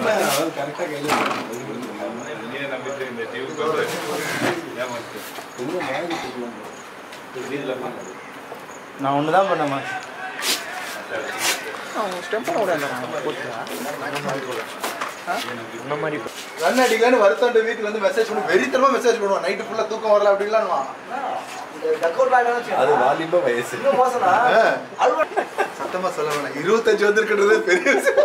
கரெக்டாக கையில் நீயே நம்பிட்டு இந்த டீமுக்கு வந்து ஏமாத்து ரொம்ப மாறி கொடுக்கலாம் வீட்டில் பண்ணது நான் ஒன்று தான் பண்ணேம்மா இந்த மாதிரி ரன் அடிக்கலான்னு வருத்தம் வீட்டுக்கு வந்து மெசேஜ் பண்ணி வெறித்தனமா மெசேஜ் பண்ணுவான் நைட்டு ஃபுல்லா தூக்கம் வரல அப்படிலாம் அது வாலிப வயசு சத்தமா சொல்ல வேணாம் இருபத்தஞ்சு வந்திருக்கிறது பெரிய விஷயம்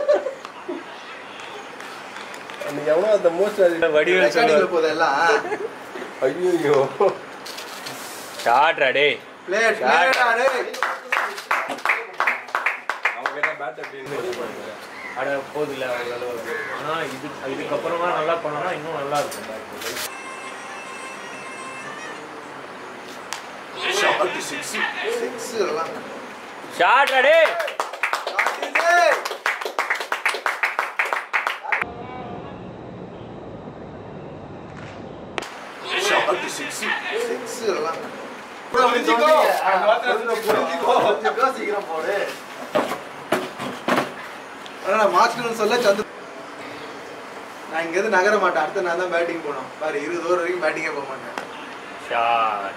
அன்னைக்கு எவ்வளோ அந்த மோஸ்ட் அது வடிவேல் ரெக்கார்டிங்ல சொல்லுவார் போதெல்லாம் ஐயோ ஷார்ட்ரா டே பிளேட் பிளேட் அவங்க என்ன பேட் அப்படின்னு அட போதில்ல ஓரளவு ஆனால் இது இதுக்கப்புறமா நல்லா பண்ணோம்னா இன்னும் நல்லா இருக்கும் சிக்ஸ் சிக்ஸ் எல்லாம் ஷார்ட்ரா டே சிக்ஸ் சிக்ஸ் எல்லாம் புரிஞ்சுக்கோ புரிஞ்சுக்கோ புரிஞ்சுக்கோ சீக்கிரம் போடு ஆனா மாஸ்டர்னு சொல்ல சந்து நான் இங்கேருந்து நகர மாட்டேன் அடுத்து நான் தான் பேட்டிங் போனோம் பாரு இருபது ஓவர் வரைக்கும் பேட்டிங்கே போக மாட்டேன் ஷார்ட்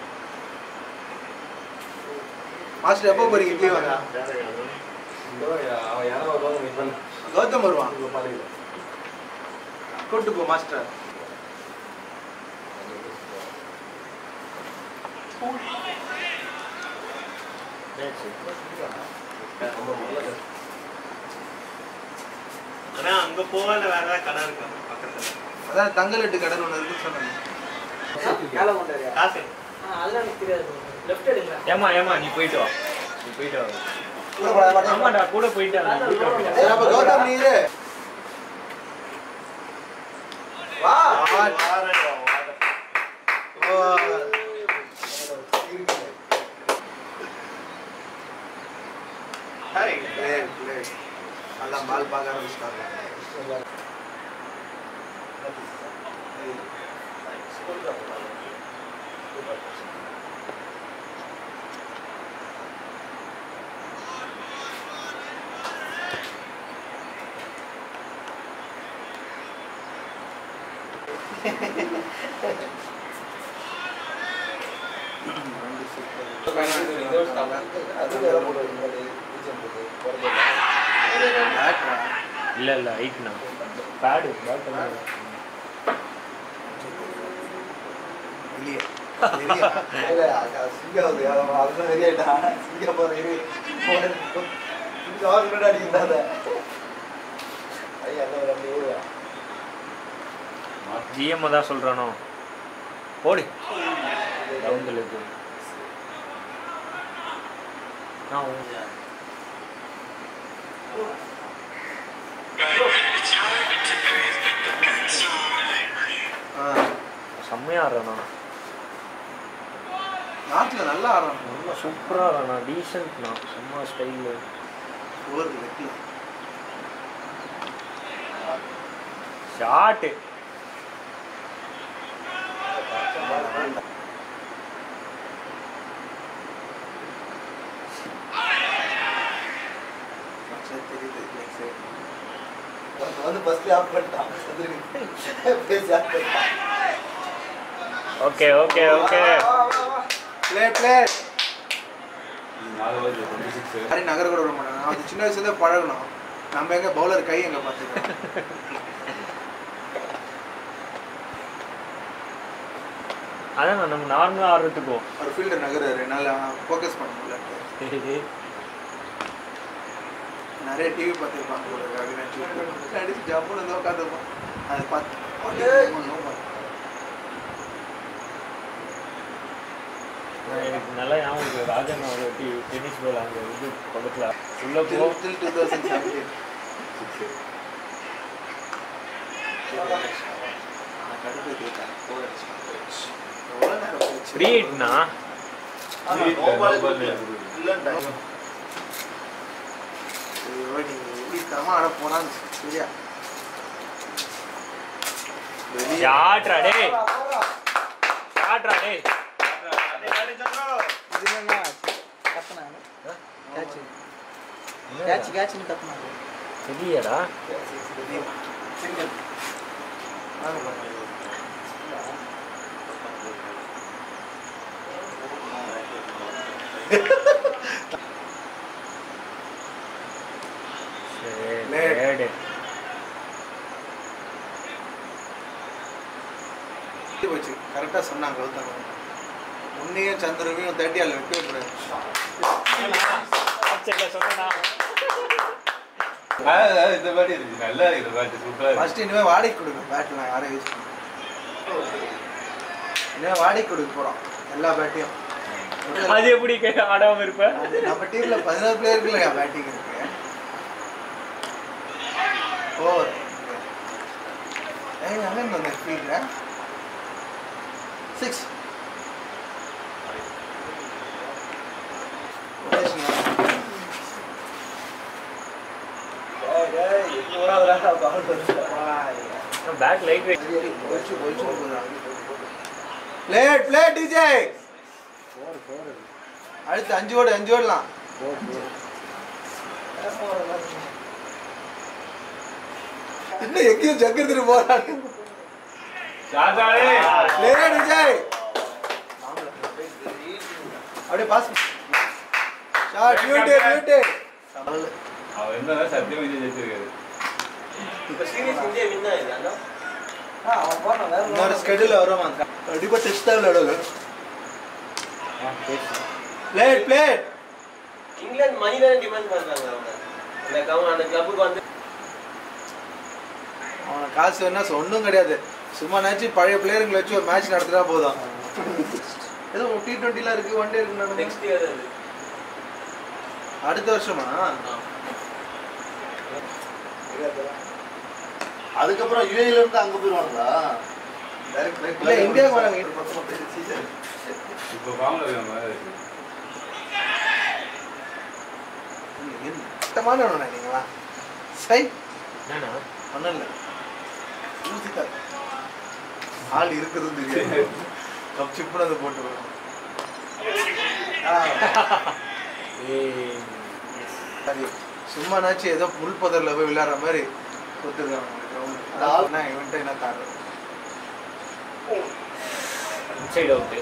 மாஸ்டர் எப்போ போறீங்க இட்லி வாங்க அவன் யாரோ வருவாங்க வெயிட் பண்ண கௌதம் வருவான் உங்கள் பாலையில் கூட்டு போ மாஸ்டர் ஆனா அங்க போகல வேற ஏதாவது கடை இருக்கா பக்கத்துல அதான் தங்கலட்டு கடன் ஒன்று இருக்குன்னு சொன்னாங்க காசு ஏமா ஏமா நீ போயிட்டு வா நீ போயிட்டு வா ஆமாடா கூட போயிட்டு வா. நீ போயிட்டு வா. சரி, அப்ப கௌதம் நீரு வா ஓ. Hi Great, great. நல்லா பால் பார்க்க ஆரம்பிச்சிட்டாங்க இல்ல இல்ல ஐட்னா பேடு பேட் இல்லையே இல்லையே. ஜிஎம் தான் சொல்றானோ போடு ரவுண்டில் இருக்கு நான் உங்க- ஆ. செம்மையா ஆடுறானா நாட்டுல நல்லா ஆடுறான் ரொம்ப சூப்பரா ஆடுறானா டீசென்ட்னா சும்மா ஸ்டைலு ஓவருக்கு வைக்கலாம் ஷாட்டு சரி, தெரியுது next side. வந்து ஃபர்ஸ்ட் ஆஃப் பண்ணிட்டான் பேசி ஆஃப் பண்ணிட்டான் okay okay okay Play, play. நாலு ஓவர் டுவெண்ட்டி சிக்ஸ் யாரையும் நகர கூட விட மாட்டாங்க அது சின்ன வயசுல இருந்தே பழகணும் நம்ம எங்க பவுலர் கை எங்க பார்த்துக்கிறோம் அதான் நம்ம நார்மலாக ஆடுறதுக்கும் ஒரு ஃபீல்டர் நகராரு என்னால் ஃபோக்கஸ் பண்ண முடியல நிறைய டிவி பார்த்துருப்பாங்க போல இருக்கு. அவினாஷ் அடிச்சு ஜம்முன்னு இருந்தால் உட்காந்துருப்பான் அதை பார்த்து எனக்கு நல்லா ஞாபகம் இருக்கு ராஜன் ஒரு டி டென்னிஸ் பால் அங்கே இது பக்கத்தில் உள்ள போ டூ தௌசண்ட் செவன்டீன் கடுப்பு கேட்டேன் போர் அடிச்சு எவ்வளோ நேரம் போச்சு ஃப்ரீ ஹிட்னா ஐயோ நீ எப்படி தரமா ஆட போனான்னு சரியா வெளியே ஷாட்ரா டே ஷாட்ரா டே கேட்ச் கேட்ச்னு கத்துனாங்க இல்லையாடா வெளியே வாங்க பாருங்க. Late. தேர்டு இது போச்சு கரெக்டாக சொன்னாங்க கௌதம் உன்னையும் சந்திரவையும் தேர்ட்டி ஆள் வைக்கவே கூடாது சொன்னா இந்த பாட்டி இருக்கு நல்லா இந்த பாட்டி சூப்பரா இருக்கு ஃபர்ஸ்ட் இனிமேல் வாடகைக்கு கொடுங்க பேட்லாம் யாரும் யூஸ் பண்ண இனிமேல் வாடகைக்கு கொடுக்க போகிறோம் எல்லா பேட்டையும் அது எப்படி கே- ஆடாம இருப்ப நம்ம டீமில் பதினோரு பிளேயருக்கு இல்லையா பேட்டிங் இருக்கு ஓவர் ஏய் அங்கே இருந்து வந்தேன் ஃபீல்டில் சிக்ஸ் பேக் லைட் வெயிட் பிளேட் பிளேட் டிஜே அடுத்து அஞ்சு ஓடு அஞ்சு ஓடலாம் இன்னும் எங்கேயும் ஜக்கெடுத்துட்டு போறாங்க ஷாஜானே பிளேட் விஜய் அப்படியே பாஸ் ஷாட் பியூட்டி பியூட்டி அவன் என்ன சத்தியம் விஜய் ஜெயிச்சிருக்காரு இன்னொரு ஸ்கெடியூல் வருமா கண்டிப்பா டெஸ்ட் தான் விளையாடுங்க பிளேட் பிளேட் இங்கிலாந்து மணி தானே டிமாண்ட் பண்றாங்க அவங்க அந்த கவ- அந்த கிளப்புக்கு வந்து அவன காசு வேணா ஒன்றும் கிடையாது சும்மா நாச்சு பழைய பிளேயருங்களை வச்சு ஒரு மேட்ச் நடத்தினா போதும் ஏதோ டி டுவெண்ட்டிலாம் இருக்கு ஒன் டே இருக்கு நெக்ஸ்ட் இயர் அது அடுத்த வருஷமா அதுக்கப்புறம் யுஏல இருந்து அங்க போயிருவாங்களா Direct flight இல்ல இந்தியாவுக்கு வராங்க இப்போ ஃபார்ம்ல இருக்கிற மாதிரி இருக்கு சுத்தமான நீங்களா சை என்னண்ணா ஒன்றும் இல்லை ஊசிக்கார் ஆள் இருக்கிறது தெரியாது கப் சிப்புன்னு அதை போட்டு வரும் ஏய் சரி சும்மானாச்சும் ஏதோ முள் புதர்ல போய் விளையாடுற மாதிரி கொடுத்துருக்காங்க அதான் இவன்ட்ட என்ன தாரு இன்சைட் அவுட்டு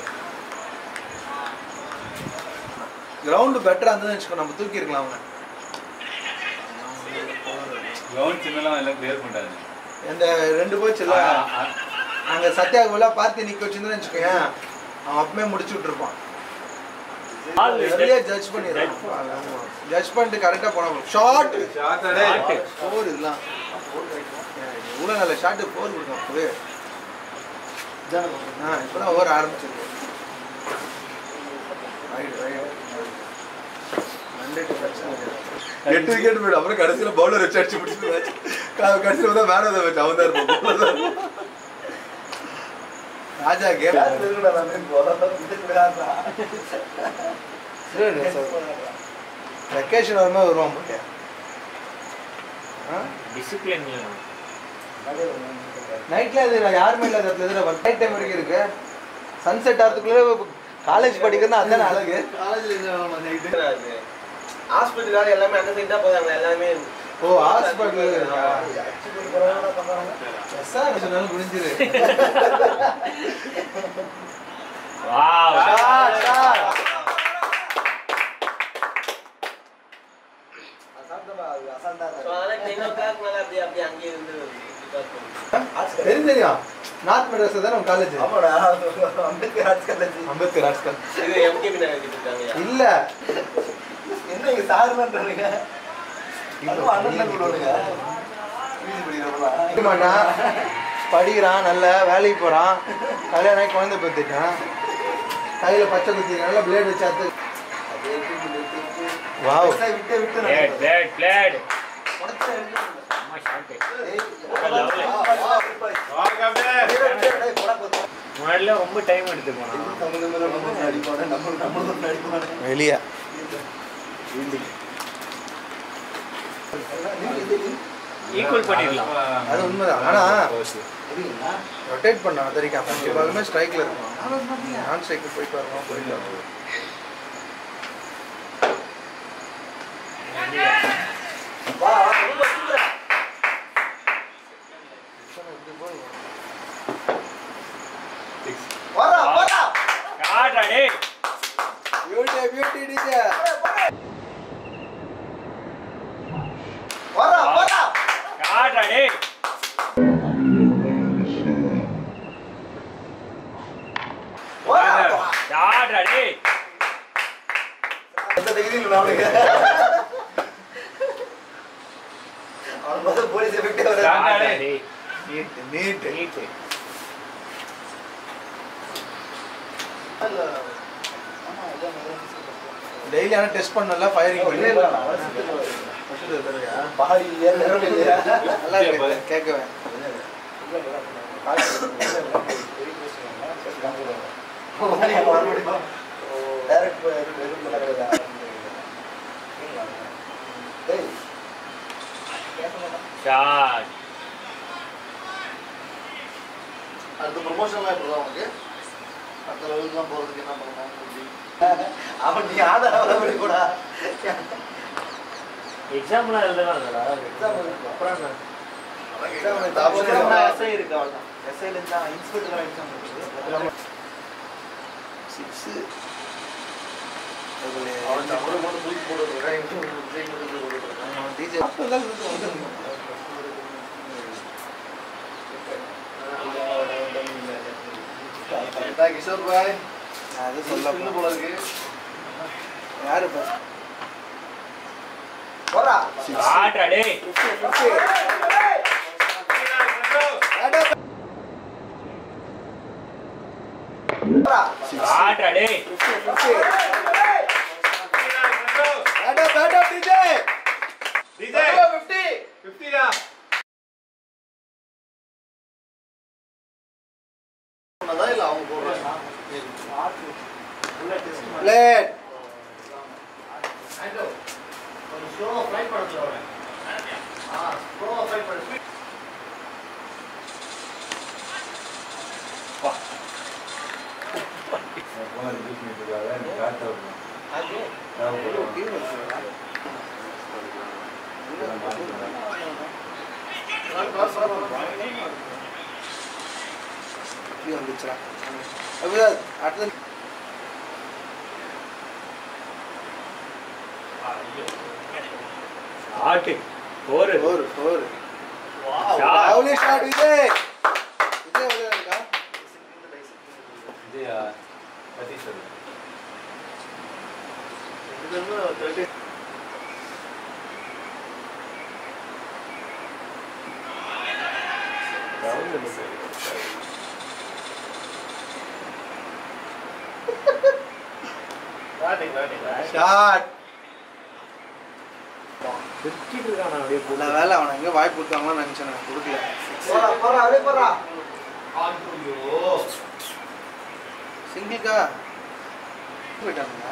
கிரவுண்டு பெட்டரா இருந்ததுன்னு வச்சுக்கோ நம்ம தூக்கி இருக்கலாம் அவங்க கிரவுண்ட் சின்னலாம் எல்லாம் கிளியர் பண்ணிட்டாங்க இந்த ரெண்டு போச்சுல அங்க சத்யாகுலா பார்த்து நிக்க வச்சிருந்தேன்னு வச்சுக்கோயேன் அவன் அப்பவே முடிச்சு விட்டுருப்பான் ஆள் நிறைய ஜட்ஜ் பண்ணிடுறான் ஜட்ஜ் பண்ணிட்டு கரெக்டா போனா ஷார்ட் ஷாட்டாடே ஃபோர் இதெல்லாம் இவ்வளோ நல்ல ஷாட்டு ஃபோர் கொடுக்கும் அப்பவே ஆ இப்போதான் ஓவர் ஆரம்பிச்சிருக்கு ரைட் ரைட் எட்டு விக்கெட் போயிடும் அப்புறம் கடைசியில் பவுலர் வச்சு அடிச்சு பிடிச்சிட்டு மேட்ச் கடைசியில் தான் மேன் ஆஃப் த மேட்ச் அவன் தான் இருப்பான் bowler தான் இருப்பான். ராஜா கேம் வெக்கேஷன் வரும்போது வருவான் போட்டியா டிசிப்ளின் நைட்ல அது யாருமே இல்லாத இடத்துல எதிர நைட் டைம் வரைக்கும் இருக்கு சன்செட் ஆகிறதுக்குள்ளே காலேஜ் படிக்கிறதுனா அதான அழகு ஹாஸ்பிட்டல் எல்லாமே அந்த சைடு தான் போதாங்க எல்லாமே ஓ ஹாஸ்பிட்டல் சார் சொன்னாலும் முடிஞ்சிரு வாவ் ஷாட் ஷாட் ஸோ அதெல்லாம் டென் ஓ கிளாக் மேலே அப்படியே அப்படியே அங்கேயே இருந்து prepare பண்ணுவோம். தெரியும் தெரியும் நார்த் மெட்ராஸ் தானே உங்க காலேஜ் ஆமாடா Ambedkar arts college Ambedkar arts இது எம்கேபி நகர் கிட்ட இருக்காங்க இல்ல என்ன இங்க சாருன்றானுங்க அதுவும் அண்ணன் தான் கூடுவானுங்க வீதி படிக்கிறவங்களா படிக்க மாட்டான் படிக்கிறான் நல்ல வேலைக்கு போறான் கல்யாணம் ஆகி குழந்தை பெற்றுட்டான் கையில பச்சை குத்தி நல்ல பிளேட் வச்சு அத்து வாவ் விட்டு விட்டு பிளேட் பிளேட் பிளேட் உடச்சா எடுக்கணும். அம்மா ஷாட்டு ஏய், லவ்லி. வா காப்டே டேய், போடா, போடா. முன்னாடிலாம் ரொம்ப டைம் எடுத்து போனா சம்மந்தம் இல்லாம நம்ம ஒண்ணு அடிப்பானே, நம்ம நம்ம ஒண்ணு அடிப்பானே. வெளியே ஈக்குவல் பண்ணிடலாம் அது உண்மைதான் ஆனா தெரியுங்களா? ரொட்டேட் பண்ண அது வரைக்கும் அவன் எப்போதுமே ஸ்ட்ரைக்ல இருக்கும் நான் ஸ்ட்ரைக்கு போயிட்டு வரணும் போயிட்டு வரணும் வா, வா, ரொம்ப சூப்பரா. ஆடுறா டேய் பியூட்டி பியூட்டி டிஜே வரா வரா ஆடுறா டேய் வரா ஆடுறா டேய் எந்த டிகிரியில் அவனுக்கு அவன் முதல் போலீஸ் எஃபெக்டே வர ஆடுறா டேய் நீட் நீட் நீட்டு டெய்லி ஆனா டெஸ்ட் பண்ணல ஃபயரிங் பண்ணி பாடி ஏறணும் இல்லையா நல்லா இருக்கு கேட்கவே ஷாட் அடுத்த ப்ரொமோஷன்லாம் எப்படி தான் உனக்கு அடுத்த லெவலுக்குலாம் போகிறதுக்கு என்ன பண்ணணும் எப்படி அவன் நீ ஆட அவன் கூட எக்ஸாம்லாம் எழுதலாம்லடா Exam இருக்கு. அப்புறம் என்ன எஸ்ஐ இருக்கு அவ்வளோதான் எஸ்ஐல இருந்தா இன்ஸ்பெக்டர் எக்ஸாம் இருக்கு சிக்ஸ் அவன் தமிழ் மட்டும் தூக்கி போட்டுருக்கான் விஜய் மட்டும் தூக்கி போட்டுருக்கான் டிஜே கிஷோர் பாய் அது சொல்ல சொல்ல போல இருக்கு யாரு பாஸ் போறா ஆடுறா டேய் போறா ஆடுறா டேய் பண்ணதா இல்ல அவங்க போடுறாங்க பிளேட் கொஞ்சம் ஸ்லோவா ஃப்ளைட் பண்ண சொல்றேன் ஆ ஸ்லோவா ஃப்ளைட் பண்ணு வந்துச்சுடா அப்படிதான் அடுத்த ஆட்டு ஒரு ஒரு ஒரு shot lovely shot Vijay Vijay உள்ள இருக்கா விஜயா பத்தி சொல்லு ஷாட் சுத்திட்டு இருக்கான் அப்படியே நல்ல வேலை அவனை எங்க வாய்ப்பு கொடுத்தாங்கன்னு நினைச்சேன் நான் கொடுக்கல போறா போறா அப்படியே போறா சிங்கிள்கா போயிட்டானுங்க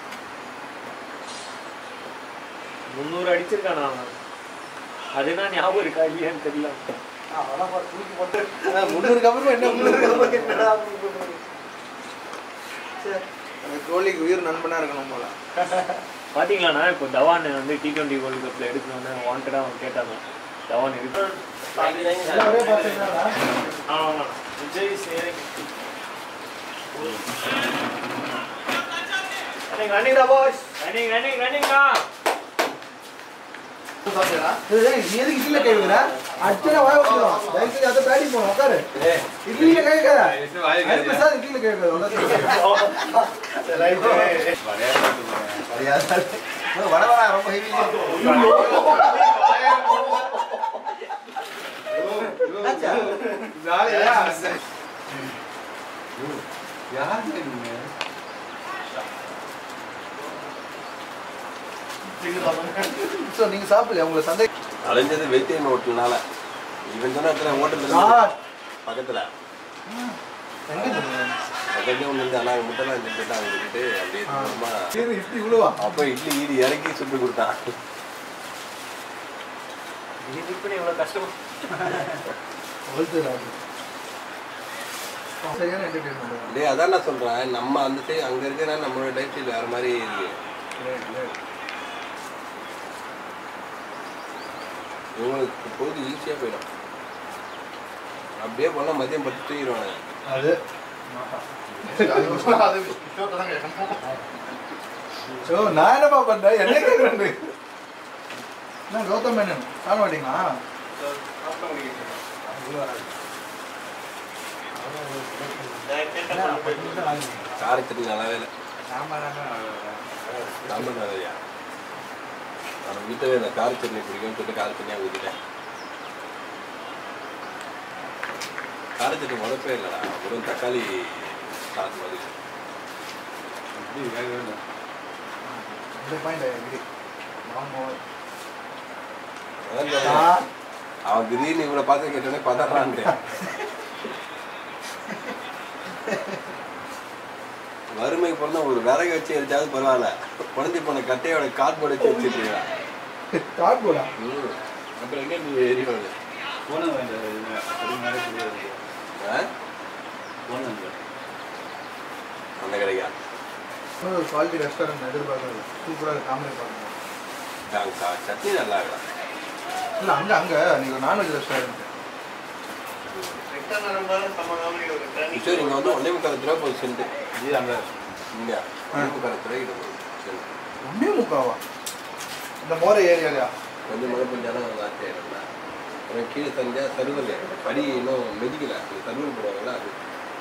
முந்நூறு அடிச்சிருக்கானா அவன் அதுனா ஞாபகம் இருக்கா இல்லையான்னு தெரியல அவனா பாரு, தூக்கி போட்டு முன்னூறுக்கு அப்புறம் என்ன முன்னூறு நமக்கு என்னடா அப்படின்னு சரி அந்த கோழிக்கு உயிர் நண்பனா இருக்கணும் போல பாத்தீங்களாண்ணா இப்போ தவான் வந்து டி டுவெண்ட்டி வேர்ல்டு கப்ல எடுக்கணும்னு வாண்டடா அவன் கேட்டாங்க தவான் இருக்கு ஒரே பார்த்தீங்கன்னா ஆமாம் விஜய் சேரிங் running running boys running running ரன்னிங்கா சாப்பிட்டா நீ எதுக்கு இட்லியில கை வைக்கிற அடிச்சா வாய் வச்சிடும் தயவு செஞ்சு அதை பேட்டிங் போகணும் உட்காரு இட்லியில கை வைக்காத அது பேசாத இட்லியில கை வைக்காத வட வட ரொம்ப ஹெவி ஸோ நீங்க சாப்பிடல உங்களை சந்தை அலைஞ்சது வெயிட்டேன் ஹோட்டல்னால இவன் சொன்ன இடத்துல ஹோட்டல் சார் பக்கத்துல எங்க இருந்தீங்க? பக்கத்துல ஒன்று இருந்து ஆனால் முட்டைலாம் செஞ்சுட்டு அவங்க விட்டுட்டு அப்படியே சும்மா இரு, இட்லி இவ்வளவா அப்போ இட்லி ஈடு இறக்கி சுட்டு கொடுத்தான் இது இப்படி இவ்வளோ கஷ்டமா சரியான என்டர்டைன்மெண்ட் டேய் அதான் நான் சொல்றேன் நம்ம அந்த சைடு அங்க இருக்கிற நம்மளோட லைஃப் ஸ்டைல் வேற மாதிரி இருக்கு இவங்களுக்கு பொழுது ஈஸியா போயிடும் அப்படியே போனா மதியம் பத்து தூங்கிடுவாங்க அது அது விஷயத்தை தான் கேட்கணும் ஸோ நான் என்னப்பா பண்றேன் என்ன கேட்குறேன் என்ன கௌதம் மேனன் சாப்பிட மாட்டீங்களா கார சட்னி நல்லாவே இல்லை சாம்பார் நிறையா நான் வீட்டவே இந்த கார சட்னி பிடிக்கும்னு சொல்லிட்டு கார சட்னியாக ஊற்றிட்டேன் கார சட்னி முதப்பே இல்லைடா வெறும் தக்காளி சாஸ் மாதிரி இந்த பாயிண்ட் இது வாங்க அதான் சொல்றேன். அவன் திடீர்னு இவனை பார்த்து கேட்டோடனே பதறான்ட்டு வறுமைக்கு பிறந்த ஒரு விறகு வச்சு எரிச்சாவது பரவாயில்ல குழந்தை போன கட்டையோட கார்ட்போர்டு வச்சு வச்சுருக்கீங்களா கார்ட்போர்டா அப்புறம் எங்க நீ எரிவாங்க அந்த கடைக்கா ஒரு குவாலிட்டி ரெஸ்டாரண்ட் எதிர்பார்க்கறது சூப்பராக காமெடி பார்க்கணும் அங்க ச- சட்னி நல்லா இருக்கா இல்லை அங்கே அங்கே நீங்கள் நான்வெஜ் ரெஸ்டாரண்ட் சரி இங்க வந்து ஒன்னே முக்கால் ரூபா போய் சென்ட் இது அந்த இங்க ஒன்னே முக்கால் ரூபாய்க்கு நம்ம சென்ட் ஒன்றே முக்காவா இந்த மோர ஏரியாலையா கொஞ்சம் மழை பெஞ்சாலும் வார்த்தை ஆயிடும்ல அப்புறம் கீழே தந்தா சருவல் படி இன்னும் மெதிக்கல அந்த சருவல் போடுவாங்களா அது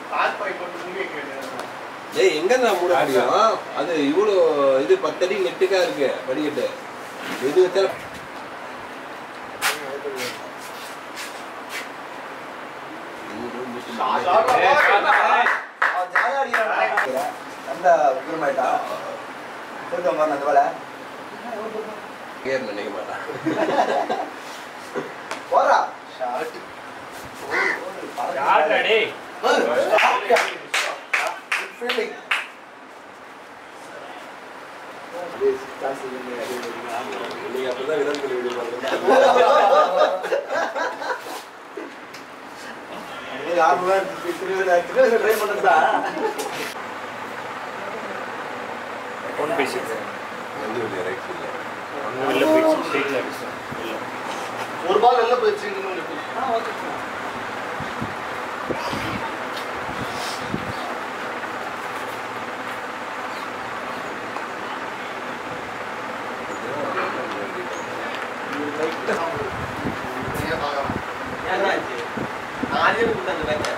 ஏய் எங்க நான் மூட முடியும் அது இவ்வளோ இது பத்தடி நெட்டுக்கா இருக்கு படிக்கட்டு எது வச்சாலும் அந்த உக்கிரமாயிட்டா போயிட்டு வந்தாங்க அந்த வேலை கேர் நினைக்க மாட்டான் போறா யார்டா டேய் ஃபீலிங் நீங்க அப்பதான் விதம் பண்ணி விடுவாங்க ட்ரை பண்ணுறதா ஃபோன் பேசிட்டு வந்து வெளியே ரைட் இல்லை ஒன்று வெளில போயிடுச்சு ஸ்ட்ரீட்டில் அடிச்சோம் ஒரு பால் வெளில போயிடுச்சு இன்னும் இருக்கு. நீங்க பார்க்கலாம். என்னாச்சு நானே கொடுத்த அந்த பேக்கை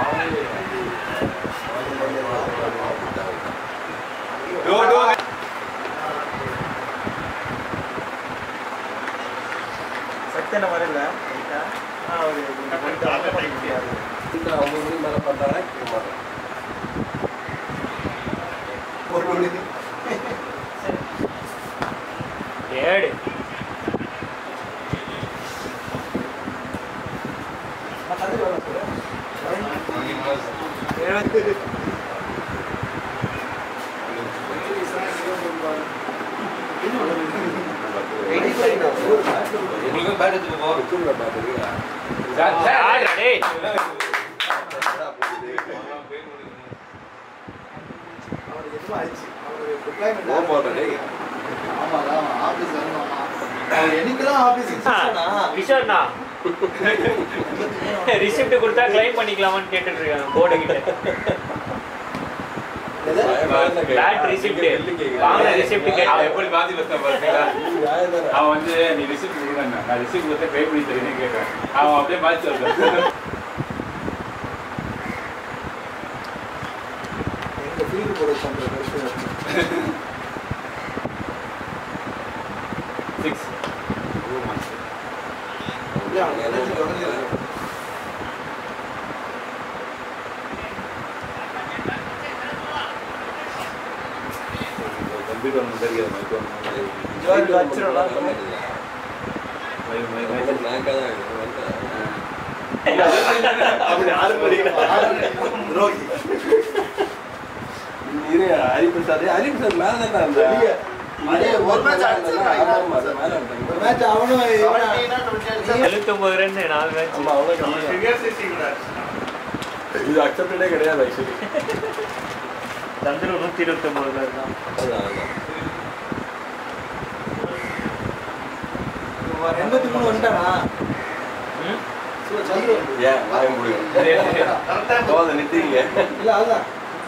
சத்தன மாதிரி இல்லை இந்த ஐம்பது மணி மேலே பண்ணுறாங்க கேட்க மாட்டேன் ஒரு மணி ஏடு உங்களுக்கும் பேட் எடுத்துட்டு போ வச்சுருங்க பார்த்துருக்கீங்களா யார்டா டேய் அவனுக்கு எதுவும் ஆயிடுச்சு அவனுக்கு deployment போக போட்டேன் டேய் ஆமாடா, ஆபீஸ் வரணுமா? அவர் என்னைக்கெல்லாம் ஆஃபீஸ் கிஷோர்ண்ணா ரிசிப்ட் கொடுத்தா கிளைம் பண்ணிக்கலாமான்னு கேட்டுட்டு இருக்காங்க போர்டு கிட்ட பேட் ரிசிப்ட் வாங்கின ரிசிப்ட் அவன் கேட்டு எப்படி மாத்தி வச்சான் பாத்தீங்களா அவன் வந்து நீ ரிசிப்ட் கொடுக்கணும் நான் ரிசிப்ட் கொடுத்தா பே பண்ணி தரேன்னு கேட்கறேன் அவன் அப்படியே மாத்தி சொல்றான் எங்க ஃபீல்டு போட பண்ணுறது சிக்ஸ் எனர்ஜி குறைஞ்சிருக்கு கம்ப்யூட்டர் ஒன்று தெரியாது மைக் ஜோதி வச்சிடலாம். அதே ஒரு match அடிச்சிருக்காங்க. ஒரு மேட்ச் அவனும் இவனும் 17 ஆ 20 அடிச்சா எழுபத்தொம்பது ரன் நாலு மேட்ச் இது அக்செப்டடே கிடையாது ஆக்சுவலி தந்துரு நூற்றி இருபத்தொம்பது ரன் தான் எண்பத்தி மூணு வந்துட்டானா ம்? சந்துரு ஏன் வாங்க முடியும் கரெக்டா போதை நிறுத்திங்க இல்ல அதுதான்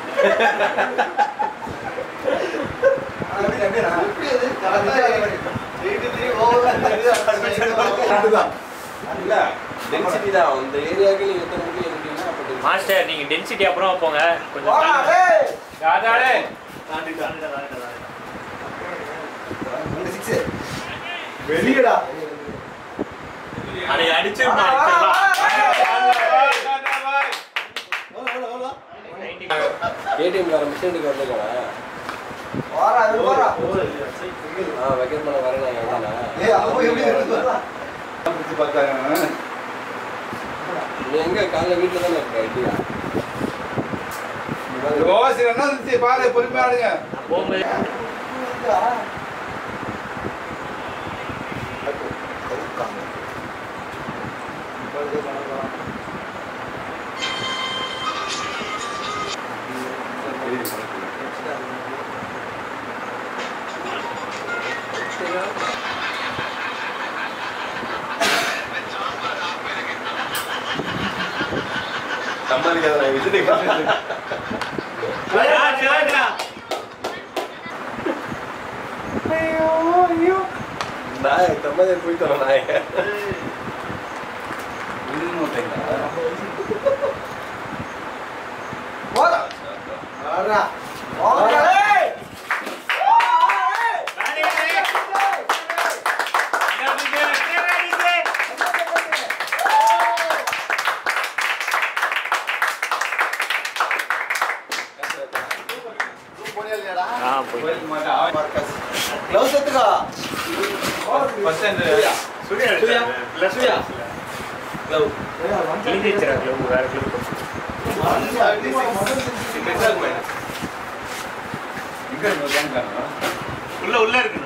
அது அப்படியே அப்படியே எப்படி அது கரெக்டா எயிட்டி த்ரீ ஓவர் அதுதான் இல்ல டென்சிட்டி தான் அந்த ஏரியாவுக்கு நீங்க எத்தனை மணிக்கு இருக்கீங்கன்னா அப்ப density. மாஸ்டர் நீங்க டென்சிட்டி அப்புறம் போங்க கொஞ்சம் போடா, தள்ளி. டேய். ராஜாடே இந்த six. வெளியடா அதை அடிச்சு வா, வா, வா, வா. ATM கார மிஷினுக்கு வரலங்களா வாடா, இது வாடா. ஆ வெக்கேட் பண்ண வரேன் எங்கன்னா ஏய், அவன் எப்படி இருக்கு பாரா. நீ எங்க காலைல வீட்டுல தானே இருக்க இல்லையா பாரு பொறுமையாடுங்க நான் போகும்போது சம்பாதிக்காத விசிட்டு நாய் சம்பாதி போயிட்டு வரேன் நாய் வாடா. வாடா. வாடா, டேய். போனியா ஆ போய் Gloves எடுத்துக்கோ. கிழிஞ்சிச்சுடா glove, வேற glove போட்டு. உள்ள உள்ள இருக்கு